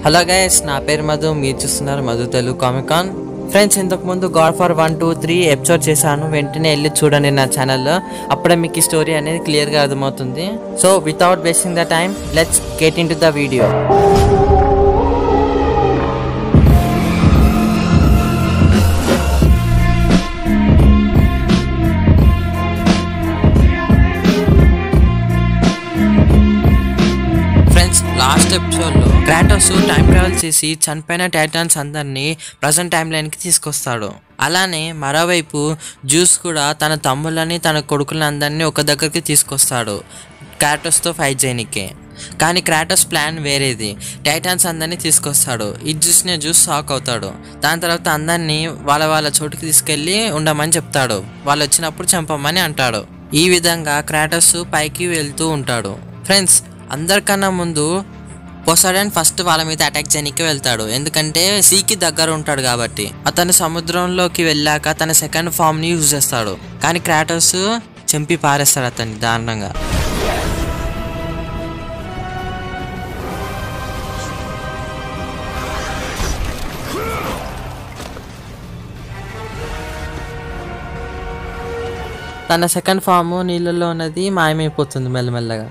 Hello guys నా పేరు మధు మీరు చూస్తున్నారు మధు తెలుగు కామికాన్ ఫ్రెండ్స్ ఇంతకుముందు God for one two three episode చేశాను వెంటనే వెళ్ళి చూడండి నా ఛానల్లో అప్పుడే మీకు ఈ స్టోరీ అనేది క్లియర్గా అర్థమవుతుంది so without wasting the time let's get into the video friends last ఎపిసోడ్లో క్రాటోస్ టైం ట్రావెల్ చేసి చనిపోయిన టైటాన్స్ అందరినీ ప్రజెంట్ టైం లైన్కి తీసుకొస్తాడు అలానే మరోవైపు జ్యూస్ కూడా తన తమ్ముళ్ళని తన కొడుకులని అందరినీ ఒక దగ్గరికి తీసుకొస్తాడు క్రాటోస్తో ఫైట్ చేయనికే కానీ క్రాటోస్ ప్లాన్ వేరేది టైటాన్స్ అందరినీ తీసుకొస్తాడు ఇది చూసిన జ్యూస్ షాక్ అవుతాడు దాని తర్వాత అందరినీ వాళ్ళ వాళ్ళ చోటుకి తీసుకెళ్ళి ఉండమని చెప్తాడు వాళ్ళు వచ్చినప్పుడు చంపమని అంటాడు ఈ విధంగా క్రాటోస్ పైకి వెళ్తూ ఉంటాడు ఫ్రెండ్స్ అందరికన్నా ముందు పొసడన్ ఫస్ట్ వాళ్ళ మీద అటాక్ చేయడానికి వెళ్తాడు ఎందుకంటే సీకి దగ్గర ఉంటాడు కాబట్టి అతను సముద్రంలోకి వెళ్ళాక తన సెకండ్ ఫామ్ ని యూజ్ చేస్తాడు కానీ క్రాటోస్ చంపి పారేస్తాడు అతన్ని దారుణంగా తన సెకండ్ ఫామ్ నీళ్ళల్లో ఉన్నది మాయమైపోతుంది మెల్లమెల్లగా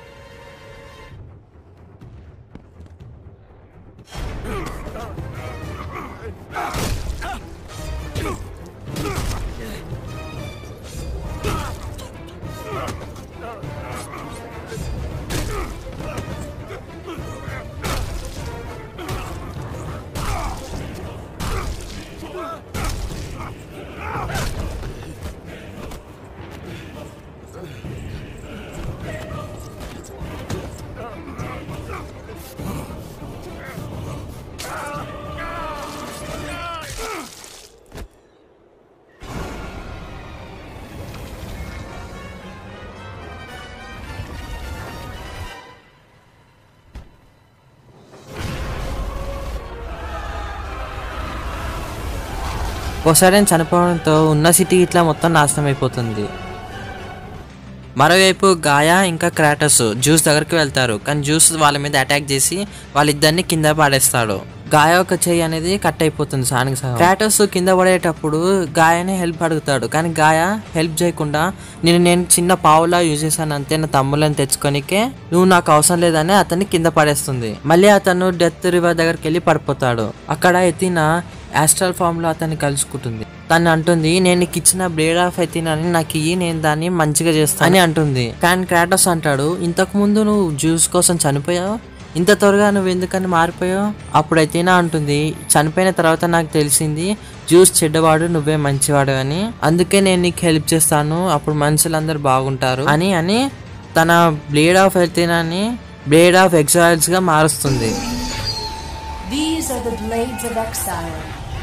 పొసైడన్ చనిపోవడంతో ఉన్న సిటీ ఇట్లా మొత్తం నాశనం అయిపోతుంది మరోవైపు గాయా ఇంకా క్రాటస్ జ్యూస్ దగ్గరికి వెళ్తారు కానీ జ్యూస్ వాళ్ళ మీద అటాక్ చేసి వాళ్ళిద్దరిని కింద పడేస్తాడు గాయ ఒక చెయ్యి అనేది కట్ అయిపోతుంది సానికి సగం క్రాటస్ కింద పడేటప్పుడు గాయని హెల్ప్ అడుగుతాడు కానీ గాయ హెల్ప్ చేయకుండా నేను నేను చిన్న పావులా యూజ్ చేశాను అంతే నా తమ్ముళ్ళని తెచ్చుకోనికే నువ్వు నాకు అవసరం లేదని అతన్ని కింద పడేస్తుంది మళ్ళీ అతను డెత్ రివర్ దగ్గరికి వెళ్ళి పడిపోతాడు అక్కడ ఎత్తిన యాస్ట్రల్ ఫామ్ లో అతన్ని కలుసుకుంటుంది తను అంటుంది నేను నీకు ఇచ్చిన బ్లేడ్ ఆఫ్ ఎత్తినని నాకు ఇయ్యి నేను దాన్ని మంచిగా చేస్తాను అని అంటుంది కానీ క్రాటోస్ అంటాడు ఇంతకు ముందు నువ్వు జ్యూస్ కోసం చనిపోయావు ఇంత త్వరగా నువ్వు ఎందుకని మారిపోయావు అప్పుడు ఎత్తినా అంటుంది చనిపోయిన తర్వాత నాకు తెలిసింది జ్యూస్ చెడ్డవాడు నువ్వే మంచివాడు అని అందుకే నేను నీకు హెల్ప్ చేస్తాను అప్పుడు మనుషులందరూ బాగుంటారు అని అని తన బ్లేడ్ ఆఫ్ ఎత్తినాని బ్లేడ్ ఆఫ్ ఎక్సైల్స్ గా మారుస్తుంది These are the blades of exile.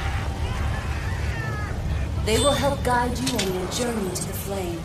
They will help guide you on your journey to the flame.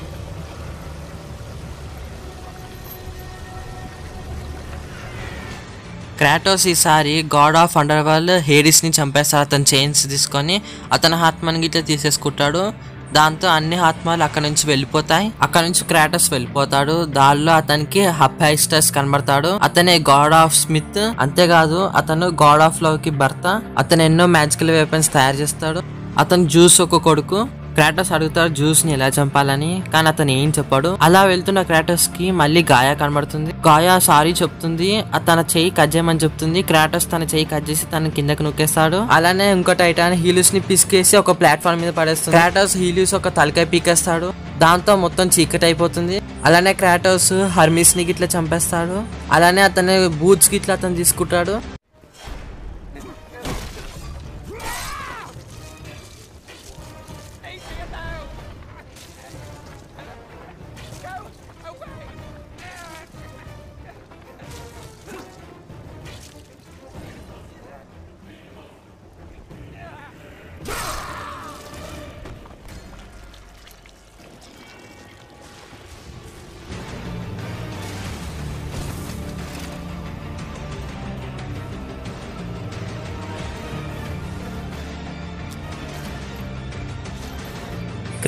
Kratos ఈసారి god of underworld Hades ని చంపేస్తాడు అతను చైన్స్ తీసుకొని అతని ఆత్మని గిట్ల తీసేసుకుంటాడు దాంతో అన్ని ఆత్మలు అక్కడ నుంచి వెళ్ళిపోతాయి అక్కడ నుంచి క్రాటోస్ వెళ్ళిపోతాడు దానిలో అతనికి హప్పైస్టస్ కనబడతాడు అతనే గాడ్ ఆఫ్ స్మిత్ అంతేకాదు అతను గాడ్ ఆఫ్ లవ్ కి భర్త అతను ఎన్నో మ్యాజికల్ వెపన్స్ తయారు చేస్తాడు అతను జ్యూస్ ఒక కొడుకు క్రాటోస్ అడుగుతాడు జ్యూస్ ని ఎలా చంపాలని కానీ అతను ఏం చెప్పాడు అలా వెళ్తున్న క్రాటోస్ కి మళ్ళీ గాయ కనబడుతుంది గాయ సారీ చెప్తుంది ఆ తన చెయ్యి కట్ చేయమని చెప్తుంది క్రాటోస్ తన చెయ్యి కట్ చేసి తన కిందకి నొక్కేస్తాడు అలానే ఇంకో టైటాన్ హీలియస్ ని పిసికేసి ఒక ప్లాట్ఫామ్ మీద పడేస్తుంది క్రాటోస్ హీలియస్ ఒక తలకాయ పీకేస్తాడు దాంతో మొత్తం చీకటి అయిపోతుంది అలానే క్రాటోస్ హర్మిస్ ని గిట్లా చంపేస్తాడు అలానే అతని బూట్స్ గిట్లా అతను తీసుకుంటాడు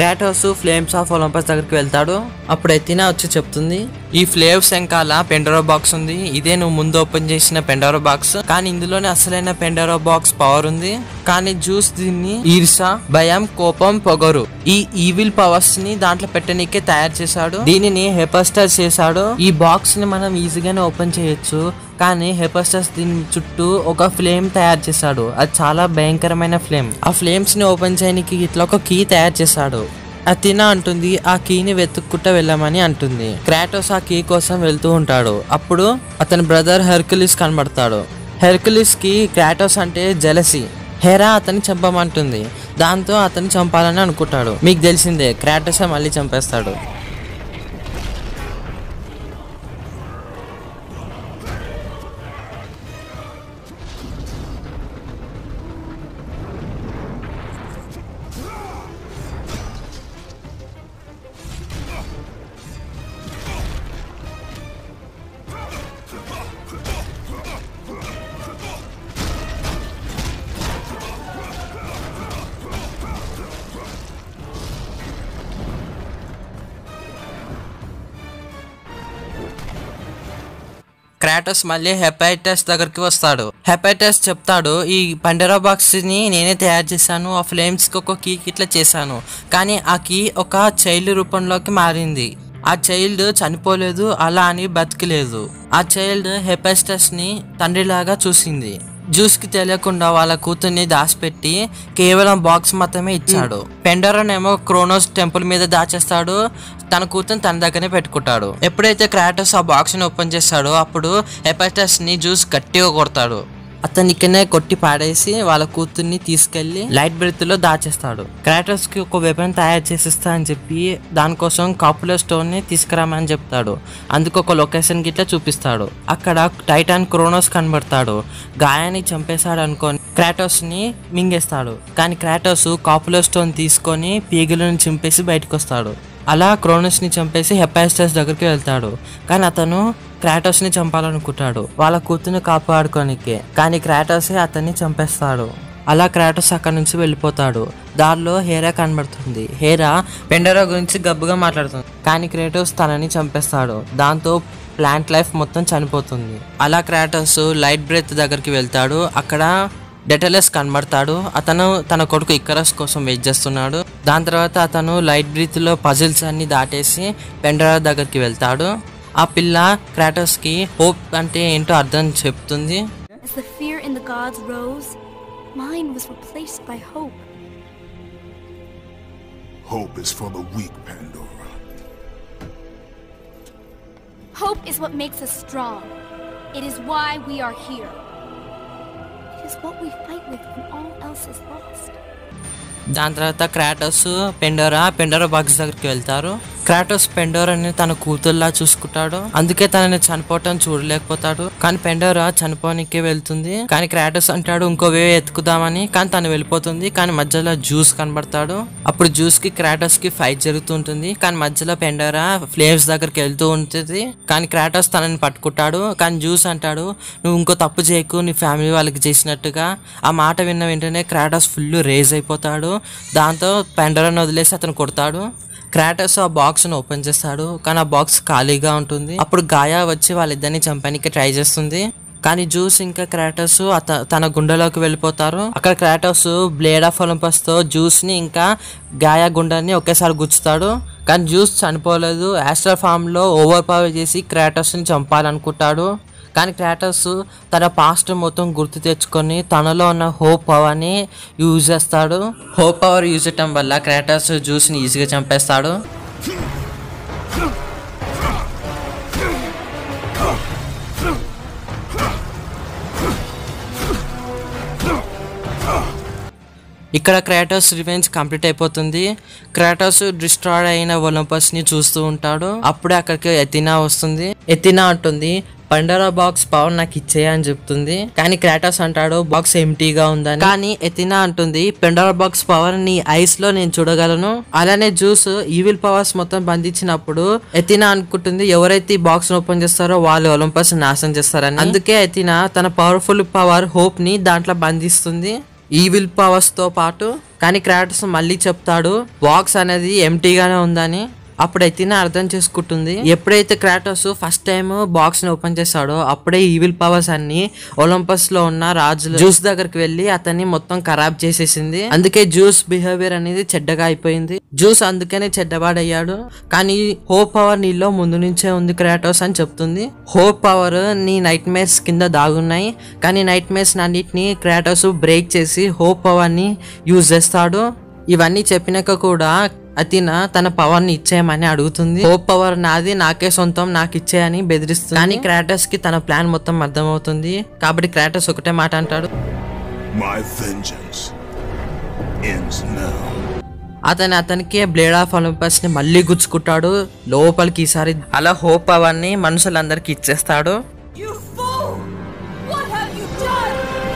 క్రాటోస్ ఫ్లేమ్స్ ఆఫ్ ఒలంపస్ దగ్గరికి వెళ్తాడు అప్పుడు ఎత్తినా వచ్చి చెప్తుంది ఈ ఫ్లేవ్స్ వెనకాల పెండరో బాక్స్ ఉంది ఇదే నువ్వు ముందు ఓపెన్ చేసిన పెండరో బాక్స్ కానీ ఇందులోనే అసలైన పెండరో బాక్స్ పవర్ ఉంది కానీ జ్యూస్ దీన్ని ఈర్ష భయం కోపం పొగరు ఈ ఈవిల్ పవర్స్ ని దాంట్లో పెట్టనీకే తయారు చేశాడు దీనిని హెపస్టర్ చేశాడు ఈ బాక్స్ ని మనం ఈజీగానే ఓపెన్ చేయొచ్చు కానీ హెపస్టస్ దీని చుట్టూ ఒక ఫ్లేమ్ తయారు చేశాడు అది చాలా భయంకరమైన ఫ్లేమ్ ఆ ఫ్లేమ్స్ ని ఓపెన్ చేయడానికి ఇట్లా ఒక కీ తయారు చేశాడు అతినా అంటుంది ఆ కీని వెతుక్కుంటా వెళ్ళమని అంటుంది క్రాటోస్ ఆ కీ కోసం వెళ్తూ ఉంటాడు అప్పుడు అతని బ్రదర్ హెర్కులిస్ కనబడతాడు హెర్కులిస్ కి క్రాటోస్ అంటే జలసి హెరా అతన్ని చంపమంటుంది దాంతో అతన్ని చంపాలని అనుకుంటాడు మీకు తెలిసిందే క్రాటోస్ మళ్ళీ చంపేస్తాడు క్రాటస్ మళ్ళీ హెపైటస్ దగ్గరికి వస్తాడు హెపైటస్ చెప్తాడు ఈ పండరా బాక్స్ ని నేనే తయారు చేశాను ఆ ఫ్లేమ్స్ కి ఒక కీ ఇట్లా చేశాను కానీ ఆ కీ ఒక చైల్డ్ రూపంలోకి మారింది ఆ చైల్డ్ చనిపోలేదు అలా అని బతికలేదు ఆ చైల్డ్ హెపైస్టస్ ని తండ్రిలాగా చూసింది జ్యూస్ కి తెలియకుండా వాళ్ళ కూతుర్ని దాచిపెట్టి కేవలం బాక్స్ మాత్రమే ఇచ్చాడు పెండరన్ ఏమో క్రోనోస్ టెంపుల్ మీద దాచేస్తాడు తన కూతురు తన దగ్గరనే పెట్టుకుంటాడు ఎప్పుడైతే క్రాటస్ ఆ బాక్స్ ని ఓపెన్ చేస్తాడో అప్పుడు హెపటస్ ని జ్యూస్ గట్టిగా కొడతాడు అతన్ని ఇక్కడనే కొట్టి పాడేసి వాళ్ళ కూతుర్ని తీసుకెళ్లి లైట్ బ్రెత్ లో దాచేస్తాడు క్రాటస్ కి ఒక వెపన్ తయారు చేసిస్తా అని చెప్పి దానికోసం కాపులర్ స్టోన్ ని తీసుకురామని చెప్తాడు అందుకు ఒక లొకేషన్ గిట్లా చూపిస్తాడు అక్కడ టైటాన్ క్రోనోస్ కనబడతాడు గాయాన్ని చంపేశాడు అనుకొని క్రాటోస్ ని మింగేస్తాడు కానీ క్రాటోస్ కాపులర్ స్టోన్ తీసుకొని పీగులను చింపేసి బయటకు వస్తాడు అలా క్రోనస్ ని చంపేసి హెపాస్టస్ దగ్గరికి వెళ్తాడు కానీ అతను క్రాటోస్ ని చంపాలనుకుంటాడు వాళ్ళ కూతుర్ని కాపాడుకోనికే కానీ క్రాటోసే అతన్ని చంపేస్తాడు అలా క్రాటోస్ అక్కడ నుంచి వెళ్ళిపోతాడు దారిలో హేరా కనబడుతుంది హేరా పెండరా గురించి గబ్బుగా మాట్లాడుతుంది కానీ క్రాటోస్ తనని చంపేస్తాడు దాంతో ప్లాంట్ లైఫ్ మొత్తం చనిపోతుంది అలా క్రాటోస్ లైట్ బ్రెత్ దగ్గరికి వెళ్తాడు అక్కడ డెటలస్ కనబడతాడు అతను తన కొడుకు ఇక్కరస్ కోసం వెయిట్ చేస్తున్నాడు దాని తర్వాత అతను లైట్ బ్రీత్ లో పజిల్స్ అన్ని దాటేసి పెండరా దగ్గరికి వెళ్తాడు ఆ పిల్ల క్రాటోస్ కి హోప్ అంటే ఏంటో అర్థం చెప్తుంది As the fear in the gods rose, mine was replaced by hope. Hope is for the weak, Pandora. Hope is what makes us strong. It is why we are here. It is what we fight with when all else is lost. దాని తర్వాత Kratos పెండోరా పెండోరా box దగ్గరికి వెళ్తారు Kratos పెండోరాని తన కూతుర్లా చూసుకుంటాడు అందుకే తనని చనిపోవటం చూడలేకపోతాడు కానీ పెండోరా చనిపోనికే వెళ్తుంది కానీ క్రాటోస్ అంటాడు ఇంకో వే ఎత్తుకుదామని కానీ తను వెళ్ళిపోతుంది కానీ మధ్యలో జ్యూస్ కనబడతాడు అప్పుడు జ్యూస్ కి క్రాటోస్ కి ఫైట్ జరుగుతుంటుంది కానీ మధ్యలో పెండోరా ఫ్లేమ్స్ దగ్గరికి వెళ్తూ ఉంటుంది కానీ క్రాటోస్ తనని పట్టుకుంటాడు కానీ జ్యూస్ అంటాడు నువ్వు ఇంకో తప్పు చేయకు నీ ఫ్యామిలీ వాళ్ళకి చేసినట్టుగా ఆ మాట విన్న వెంటనే క్రాటోస్ ఫుల్ రేజ్ అయిపోతాడు దాంతో పెండరాని వదిలేసి అతను కొడతాడు క్రాటస్ ఆ బాక్స్ ను ఓపెన్ చేస్తాడు కానీ ఆ బాక్స్ ఖాళీగా ఉంటుంది అప్పుడు గాయా వచ్చి వాళ్ళిద్దరిని చంపడానికి ట్రై చేస్తుంది కానీ జ్యూస్ ఇంకా క్రాటస్ అత తన గుండెలోకి వెళ్ళిపోతారు అక్కడ క్రాటస్ బ్లేడ్ ఆఫ్ ఒలింపస్ తో జ్యూస్ ని ఇంకా గాయా గుండెని ఒకేసారి గుచ్చుతాడు కానీ జ్యూస్ చనిపోలేదు యాస్ట్రల్ ఫామ్ లో ఓవర్ పవర్ చేసి క్రాటస్ ని చంపాలనుకుంటాడు కానీ క్రాటస్ తన పాస్ట్ మొత్తం గుర్తు తెచ్చుకొని తనలో ఉన్న హోప్ పవర్ని యూజ్ చేస్తాడు హోప్ పవర్ యూజ్ చేయటం వల్ల క్రాటస్ జ్యూస్ని ఈజీగా చంపేస్తాడు ఇక్కడ క్రాటోస్ రివెంజ్ కంప్లీట్ అయిపోతుంది క్రాటోస్ డిస్ట్రాయ్ అయిన ఒలంపస్ ని చూస్తూ ఉంటాడు అప్పుడే అక్కడికి ఎతినా వస్తుంది ఎతినా అంటుంది పండరా బాక్స్ పవర్ నాకు ఇచ్చేయ అని చెప్తుంది కానీ క్రాటోస్ అంటాడు బాక్స్ ఎంటీగా ఉందని కానీ ఎతినా అంటుంది పెండరా బాక్స్ పవర్ నీ ఐస్ లో నేను చూడగలను అలానే జ్యూస్ ఈవిల్ పవర్స్ మొత్తం బంధించినప్పుడు ఎతినా అనుకుంటుంది ఎవరైతే ఈ బాక్స్ ఓపెన్ చేస్తారో వాళ్ళు ఒలంపస్ నాశనం చేస్తారని అందుకే ఎతినా తన పవర్ఫుల్ పవర్ హోప్ ని దాంట్లో బంధిస్తుంది ఈవిల్ పవర్స్ తో పాటు కానీ క్రాటస్ మళ్ళీ చెప్తాడు బాక్స్ అనేది ఎంటీగానే ఉందని అప్పుడు ఎతిన అర్థం చేసుకుంటుంది ఎప్పుడైతే క్రాటోస్ ఫస్ట్ టైం బాక్స్ ని ఓపెన్ చేస్తాడో అప్పుడే ఈవిల్ పవర్స్ అన్ని ఒలంపస్ లో ఉన్న రాజులు జ్యూస్ దగ్గరికి వెళ్ళి అతన్ని మొత్తం ఖరాబ్ చేసేసింది అందుకే జ్యూస్ బిహేవియర్ అనేది చెడ్డగా అయిపోయింది జ్యూస్ అందుకనే చెడ్డవాడయ్యాడు కానీ హోప్ పవర్ నీలో ముందు నుంచే ఉంది క్రాటోస్ అని చెప్తుంది హోప్ పవర్ నీ నైట్ మేర్స్ కింద దాగున్నాయి కానీ నైట్ మేర్స్ అన్నిటిని క్రాటోస్ బ్రేక్ చేసి హోప్ పవర్ ని యూజ్ చేస్తాడు ఇవన్నీ చెప్పినాక కూడా అతిన తన పవర్ ని ఇచ్చేయమని అడుగుతుంది హోప్ పవర్ నాది నాకే సొంతం నాకు ఇచ్చేయని బెదిరిస్తుంది కానీ క్రాటస్ కి తన ప్లాన్ మొత్తం అర్థమవుతుంది కాబట్టి క్రాటస్ ఒకటే మాట అంటాడు My vengeance ends now. అతను అతనికి బ్లేడ్ ఆఫ్ ఒలింపస్ ని మళ్ళీ గుచ్చుకుంటాడు లోపలికి ఈసారి అలా హోప్ పవర్ ని మనుషులందరికి ఇచ్చేస్తాడు You fool! What have you done?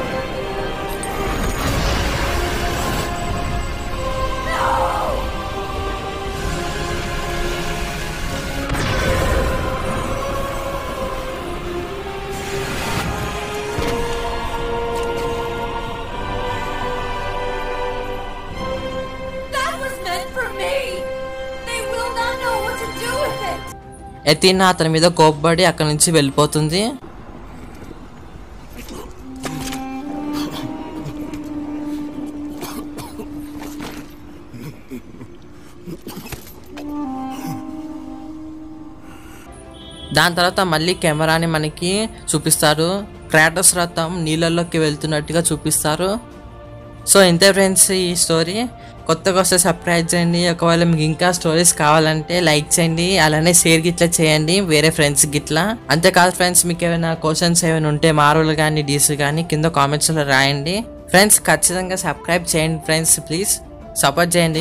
That was meant for me! They will not know what to do with it! ఎతిన అతని మీద కోప్పడి అక్కడి నుంచి వెళ్ళిపోతుంది దాని తర్వాత మళ్ళీ కెమెరాని మనకి చూపిస్తారు క్రాటస్ రథం నీళ్ళల్లోకి వెళ్తున్నట్టుగా చూపిస్తారు సో ఇంతే ఫ్రెండ్స్ ఈ స్టోరీ కొత్తగా వస్తే సబ్స్క్రైబ్ చేయండి ఒకవేళ మీకు ఇంకా స్టోరీస్ కావాలంటే లైక్ చేయండి అలానే షేర్ గిట్లా చేయండి వేరే ఫ్రెండ్స్ గిట్లా అంతేకాదు ఫ్రెండ్స్ మీకు ఏమైనా క్వశ్చన్స్ ఏమైనా ఉంటే మార్వల్ కానీ డీసీ కానీ కింద కామెంట్స్లో రాయండి ఫ్రెండ్స్ ఖచ్చితంగా సబ్స్క్రైబ్ చేయండి ఫ్రెండ్స్ ప్లీజ్ సపోర్ట్ చేయండి